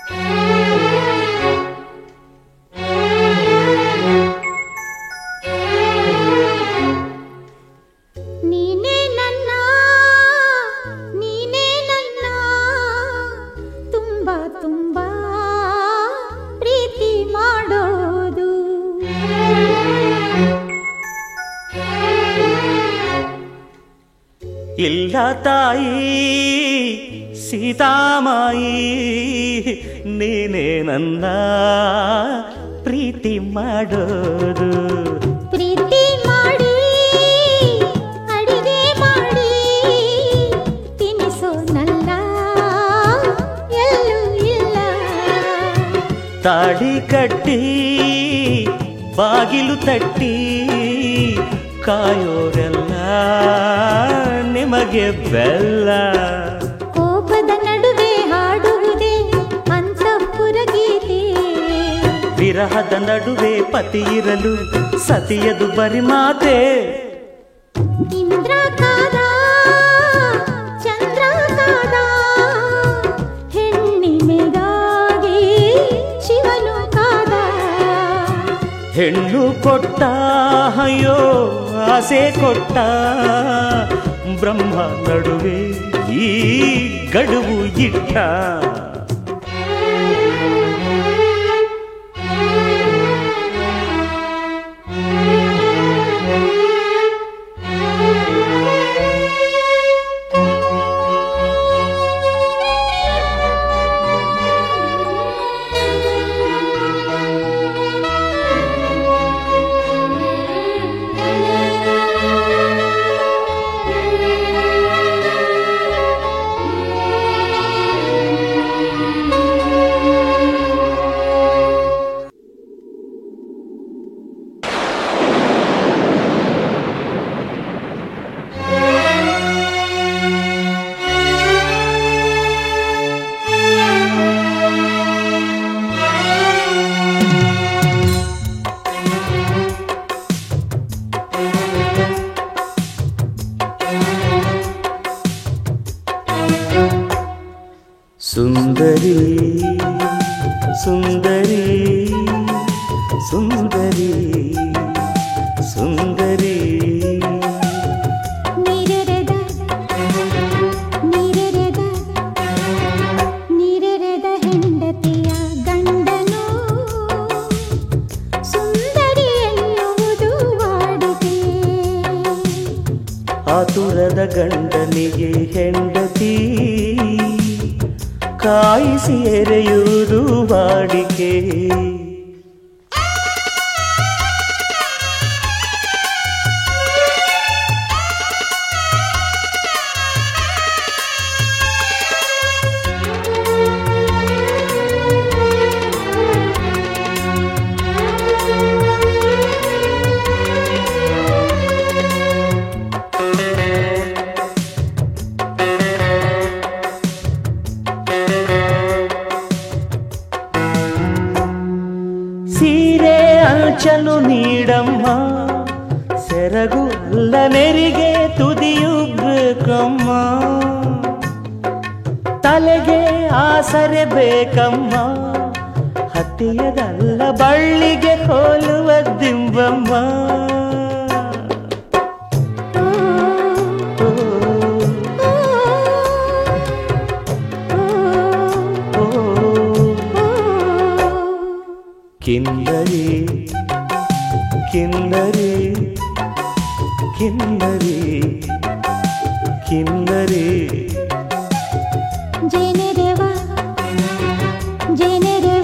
ನೀನೇ ನನ್ನ ನೀನೇ ನನ್ನ ತುಂಬ ತುಂಬ ಪ್ರೀತಿ ಮಾಡೋದು ಇಲ್ಲ ತಾಯಿ ಸೀತಾಮಾಯಿ ನೀನೇ ನನ್ನ ಪ್ರೀತಿ ಮಾಡೋದು ಪ್ರೀತಿ ಮಾಡಿ ಅಡಿಗೆ ಮಾಡಿ ತಿನಿಸೋನಲ್ಲ ಎಲ್ಲೂ ಇಲ್ಲ ತಾಡಿ ಕಟ್ಟಿ ಬಾಗಿಲು ತಟ್ಟಿ ಕಾಯೋರೆಲ್ಲ ನಿಮಗೆ ಬೆಲ್ಲ ಕೋಪದ ನಡುವೆ ಹಾಡುವುದೇ ಅಂತಃಪುರ ಗೀತೆ ವಿರಹದ ನಡುವೆ ಪತಿ ಇರಲು ಸತಿಯದು ಬರಿ ಮಾತೆ ಇಂದ್ರ ಕಾದ ಚಂದ್ರ ಕಾದ ಹೆಣ್ಣಿಮೆಗಾಗಿ ಶಿವನು ಕಾದ ಹೆಣ್ಣು ಕೊಟ್ಟ ಅಯ್ಯೋ ಆಸೆ ಕೊಟ್ಟ ಬ್ರಹ್ಮ ನಡುವೆ ಈ ಗಡುವು ಇಟ್ಟ ಸುಂದರಿ ಸುಂದರಿ ಸುಂದರಿ ಸುಂದರಿ ನೀರೆರೆದ ನೀರೆರೆದ ನೀರೆರೆದ ಹೆಂಡತಿಯ ಗಂಡನು ಸುಂದರಿ ಎನ್ನುವುದು ವಾಡಿಕೆ ಆತುರದ ಗಂಡನಿಗೆ ಹೆಂಡತಿ ಕಾಯಿಸಿ ಎರೆಯುವುದು ವಾಡಿಕೆ ಸೀರೆ ಅಂಚಲು ನೀಡಮ್ಮ ಸೆರಗು ಅಲ್ಲ ನೆರಿಗೆ ತುದಿಯು ಬೇಕಮ್ಮ ತಲೆಗೆ ಆಸರೆ ಬೇಕಮ್ಮ ಹತ್ತಿಯದಲ್ಲ ಬಳ್ಳಿಗೆ ಹೋಲುವ ದಿಂಬಮ್ಮ ಓ, ಓ, ಓ, ಓ, ಓ. ಕಿನ್ನರಿ ಕಿನ್ನರಿ ಕಿನ್ನರಿ ಕಿನ್ನರಿ ಜೇನೆರೆವ ಜೇನೆರೆವ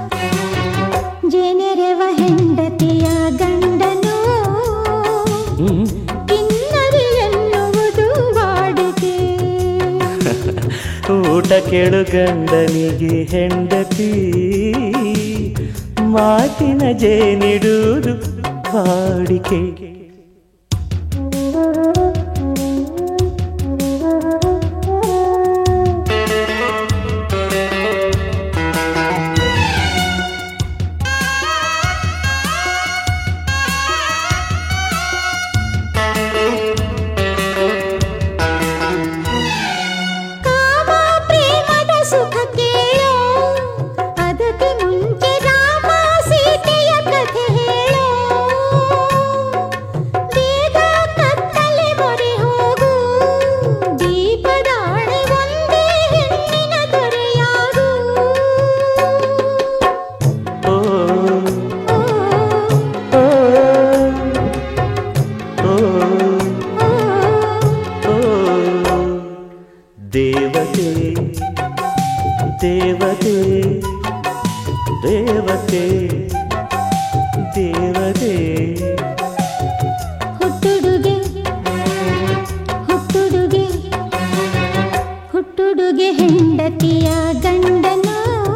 ಜೇನೆರೆವ ಹೆಂಡತಿಯ ಗಂಡನು ಹ್ಮ್. ಕಿನ್ನರಿ ಎನ್ನುವುದು ವಾಡಿಕೆ ಊಟ ಕೆಡು ಗಂಡನಿಗೆ ಹೆಂಡತಿ ಮಾತಿನ ಜೇನಿಡುವುದು ವಾಡಿಕೆ ಕಾಮ ಪ್ರೇಮದ ಸುಖ ಕೇಳೋ ದೇವತೆ ದೇವತೆ ದೇವತೆ ಹುಟ್ಟುಡುಗೆ ಹುಟ್ಟುಡುಗೆ ಹುಟ್ಟುಡುಗೆ ಹೆಂಡತಿಯ ಗಂಡನು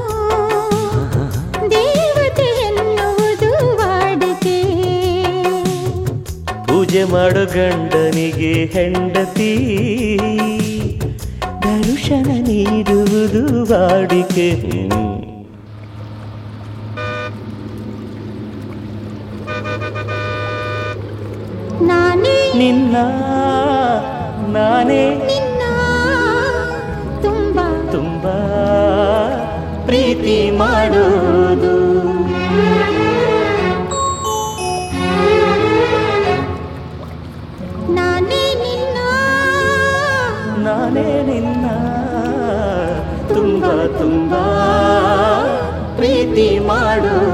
ದೇವತೆ ಎನ್ನುವುದು ವಾಡಿಕೆ ಪೂಜೆ ಮಾಡೋ ಗಂಡನಿಗೆ ಹೆಂಡತಿ ದರ್ಶನ ನೀಡುವುದು ವಾಡಿಕೆ ನಾನೇ ನಿನ್ನ ನಾನೇ ನಿನ್ನ ತುಂಬ ತುಂಬಾ ಪ್ರೀತಿ ಮಾಡೋದು ನಾನೇ ನಿನ್ನ ನಾನೇ ನಿನ್ನ ತುಂಬಾ ತುಂಬಾ ಪ್ರೀತಿ ಮಾಡೋದು